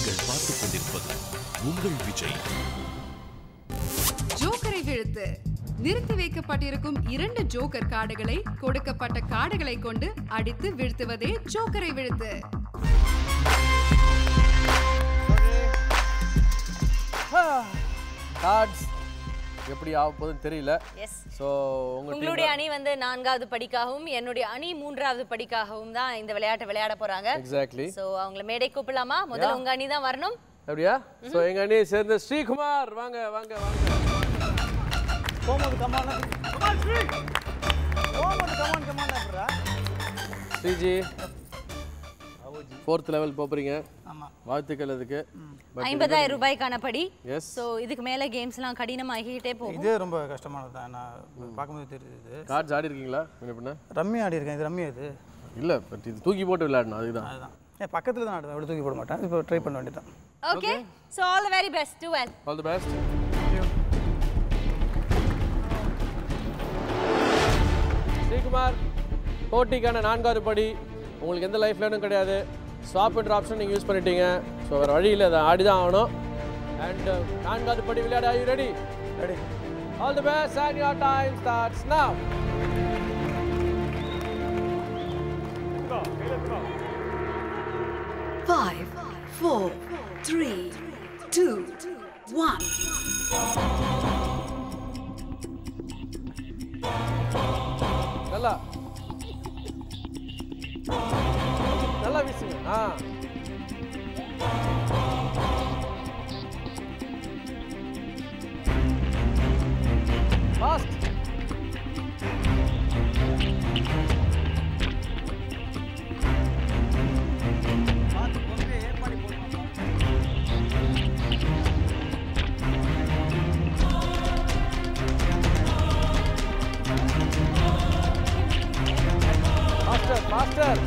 நீங்கள் பார்த்துக் கொண்டிருப்பது உங்கள் விஜய் ஜோக்கரை வீழ்த்து நிறுத்தி வைக்கப்பட்டிருக்கும் இரண்டு ஜோக்கர் கார்டுகளை கொடுக்கப்பட்ட கார்டுகளை கொண்டு அடித்து வீழ்த்துவதே ஜோக்கரை வீழ்த்து கார்ட்ஸ் எப்படி ஆக போகுதுன்னு தெரியல எஸ் ஸோ உங்க உங்களுடைய அணி வந்து நான்காவது படிக்காகவும் என்னுடைய அணி மூன்றாவது படிக்காகவும் தான் இந்த விளையாட்டை விளையாட போறாங்க எக்ஸாக்ட்லி சோ அவங்கள மேடை கூப்பிடலாமா முதல்ல உங்க அணி தான் வரணும் அப்படியா ஸோ எங்க அணியை சேர்ந்த ஸ்ரீகுமார் வாங்க வாங்க வாங்க போகும்போது கமான் கமான் ஸ்ரீ போகும்போது கமான் கமான் அப்புறா ஸ்ரீஜி ஃபோர்த் லெவல் போறீங்க ஆமாம் வாழ்த்துக்கள் அதுக்கு ஐம்பதாயிரம் ரூபாய்க்கான படி எஸ் சோ இதுக்கு மேல கேம்ஸ்லாம் கடினமாகிட்டே போகும் இது ரொம்ப கஷ்டமானது தான் நான் பார்க்கும்போது தெரியுது கார்ட்ஸ் ஆடி இருக்கீங்களா என்ன பண்ண ரம்மி ஆடி இருக்கேன் இது ரம்மி இது இல்லை பட் இது தூக்கி போட்டு விளையாடணும் அதுதான் அதுதான் ஏன் பக்கத்தில் தான் ஆடுவேன் அவ்வளோ தூக்கி போட மாட்டேன் இப்போ ட்ரை பண்ண வேண்டியதான் okay so all the very best to well all the best Srikumar போட்டிக்கான நான்காவது படி உங்களுக்கு எந்த லைஃப் லைனும் கிடையாது ஸ்வாப் என்ற ஆப்ஷன் நீங்கள் யூஸ் பண்ணிட்டீங்க ஸோ வேறு வழி இல்லை அதை ஆடி தான் ஆகணும் அண்ட் நான்காவது படி விளையாட are you ready ready all the best and your time starts now Five, four, three, two, one. நல்லா நல்லா வீசுங்க ah fast faster faster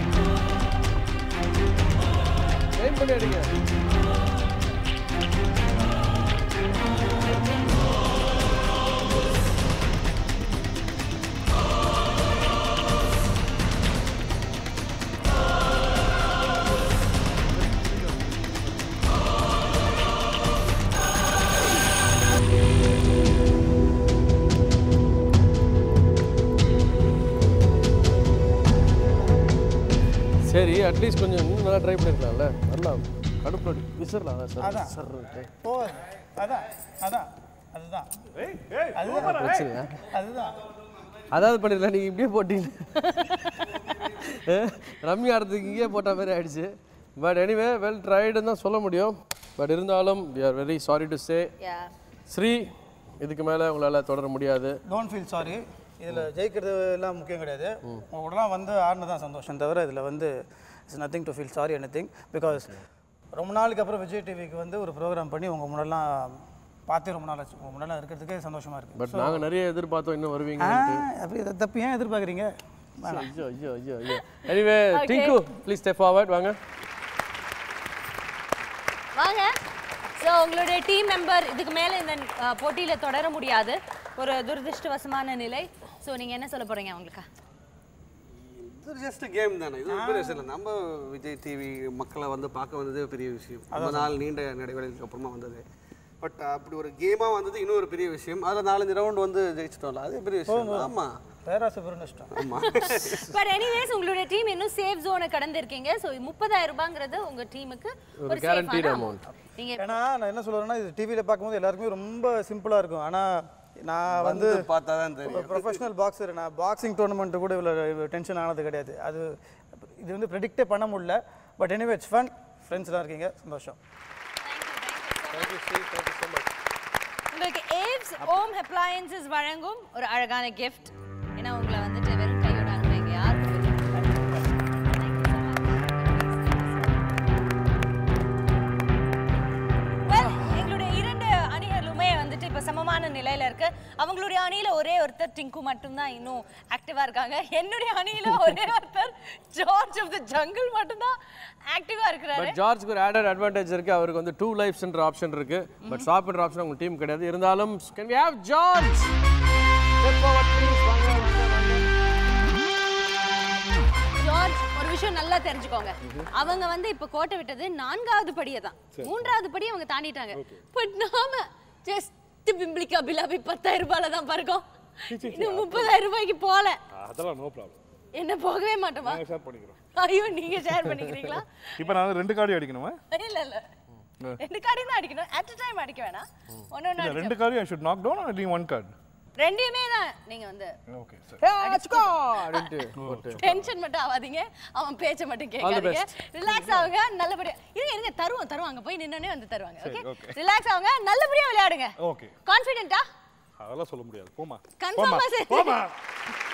aim பண்ணி அடிங்க சரி அட்லீஸ்ட் கொஞ்சம் இன்னும் நல்லா ட்ரை பண்ணிருக்கலாம்ல நல்லா கடுப்பு அடி விசிறலாம் சார் அதான். சார் ஓ அதான் அதான் அதுதான் அதுதான் பிரச்சனையா அதுதான் அதாவது பண்ணிடலாம் நீங்கள் இப்படியே போட்டீங்க ரம்மி ஆடுறதுக்கு இங்கேயே போட்ட மாதிரி ஆயிடுச்சு பட் எனிவே வெல் ட்ரைடுன்னு தான் சொல்ல முடியும் பட் இருந்தாலும் we are very sorry to say yeah Sri இதுக்கு மேலே உங்களால் தொடர முடியாது டோன்ட் ஃபீல் சாரி இதில் ஜெயிக்கிறது எல்லாம் முக்கியம் கிடையாது உங்க கூடலாம் வந்து ஆடினது தான் சந்தோஷம் தவிர இதில் வந்து it's nothing to feel sorry anything because ரொம்ப நாளுக்கு அப்புறம் விஜய் டிவிக்கு வந்து ஒரு ப்ரோக்ராம் பண்ணி உங்கள் முன்னெல்லாம் பார்த்தே ரொம்ப நாள் ஆச்சு உங்கள் முன்னெல்லாம் இருக்கிறதுக்கே சந்தோஷமாக இருக்குது பட் நாங்கள் நிறைய எதிர்பார்த்தோம் இன்னும் வருவீங்க அப்படி இதை தப்பு ஏன் எதிர்பார்க்குறீங்க ஐயோ ஐயோ ஐயோ ஐயோ anyway Tinku please step forward வாங்க வாங்க ஸோ உங்களுடைய டீம் மெம்பர் இதுக்கு மேலே இந்த அஹ், போட்டியில தொடர முடியாது ஒரு துரதிருஷ்டவசமான நிலை ஸோ நீங்க என்ன சொல்ல போறீங்க அவங்களுக்கு இது ஜஸ்ட் கேம் தானே இது ஒரு பெரிய விஷயம் இல்லை நம்ம விஜய் டிவி மக்களை வந்து பார்க்க வந்ததே பெரிய விஷயம் ரொம்ப நாள் நீண்ட நடைவெளிக்கு அப்புறமா வந்தது பட் அப்படி ஒரு கேமாக வந்தது இன்னும் ஒரு பெரிய விஷயம் அதில் நாலஞ்சு ரவுண்ட் வந்து ஜெயிச்சிட்டோம்ல அது பெரிய விஷயம் ஆமாம் பேராசை பெரும் நஷ்டம் ஆமாம் பட் எனிவேஸ் உங்களுடைய டீம் இன்னும் சேஃப் ஜோனை கடந்திருக்கீங்க ஸோ முப்பதாயிரம் ரூபாங்கிறது உங்க டீமுக்கு ஒரு guaranteed சேஃபான amount. அமௌண்ட் நீங்க ஏன்னா நான் என்ன சொல்லுவேன்னா இது டிவியில் பார்க்கும்போது எல்லாருக்குமே ரொம்ப சிம்பிளாக இருக்கும் ஆனால் நான் வந்து வந்து பார்த்தா தான் தெரியும் ப்ரொஃபஷனல் பாக்ஸர் நான் பாக்ஸிங் டோர்னமெண்ட் கூட இவ்வளோ டென்ஷன் ஆனது கிடையாது அது இது வந்து ப்ரெடிக்டே பண்ண முடியல பட் எனிவே இட்ஸ் ஃபன் ஃப்ரெண்ட்ஸ்லாம் இருக்கீங்க சந்தோஷம் உங்களுக்கு ஏவ்ஸ் ஹோம் அப்ளையன்சஸ் வழங்கும் ஒரு அழகான கிஃப்ட் ஏன்னா உங்களை வந்துட்டு வெறும் கையோட அனுப்புறீங்க யாருக்கும் Well, எங்களுடைய இரண்டு அணிகளுமே வந்துட்டு இப்ப சமமான நிலையில இருக்கு அவங்களுடைய அணியில ஒரே ஒருத்தர் டிங்கு மட்டும்தான் இன்னும் ஆக்டிவா இருக்காங்க என்னுடைய அணியில ஒரே ஒருத்தர் ஜார்ஜ் ஆஃப் த ஜங்கிள் மட்டும்தான் ஆக்டிவா இருக்கிறாரு பட் ஜார்ஜ்க்கு ஒரு ஆடட் அட்வான்டேஜ் இருக்கு அவருக்கு வந்து டூ லைஃப்ஸ்ன்ற ஆப்ஷன் இருக்கு பட் ஸ்வாப் என்ற ஆப்ஷன் உங்க டீம் கிடையாது இருந்தாலும் can we have George step forward please வாங்க வாங்க வாங்க ஜார்ஜ் ஜார்ஜ் ஒரு விஷயம் நல்லா தெரிஞ்சுக்கோங்க அவங்க வந்து இப்ப கோட்டை விட்டது நான்காவது படியை தான் மூன்றாவது படி அவங்க தாண்டிட்டாங்க பட் நாம ஜஸ்ட் பிம்பிளிக்கா பிலாபி பத்தாயிரம் ரூபாயில தான் பறக்கோம் இன்னும் முப்பதாயிரம் ரூபாய்க்கு போல அதெல்லாம் நோ ப்ராப்ளம் என்ன போகவே மாட்டோமா நாங்கள் ஷேர் பண்ணிக்கிறோம் ஐயோ நீங்க ஷேர் பண்ணிக்கிறீங்களா இப்போ நான் ரெண்டு கார்டு அடிக்கணுமா இல்ல இல்ல ரெண்டு கார்டையும் தான் அடிக்கணும் அட் time அடிக்க வேணாம் ஒன்னு ஒன்னு இல்ல அடிச்சோம். ரெண்டு card I should knock down or one card ரெண்டையுமே தான் நீங்க வந்து ஓகே சார் அப்படின்ட்டு போட்டு டென்ஷன் மட்டும் ஆகாதீங்க அவன் பேச்ச மட்டும் கேட்காதீங்க ரிலாக்ஸ் ஆகுங்க நல்லபடியா இருங்க இருங்க தருவோம் தருவோம் அங்க போய் நின்னோனே வந்து தருவாங்க ஓகே okay. ரிலாக்ஸ் ஆகுங்க நல்லபடியா விளையாடுங்க ஓகே கான்ஃபிடென்ட்டா அதெல்லாம் சொல்ல முடியாது போமா Confirm போமா ஆ சரி. போமா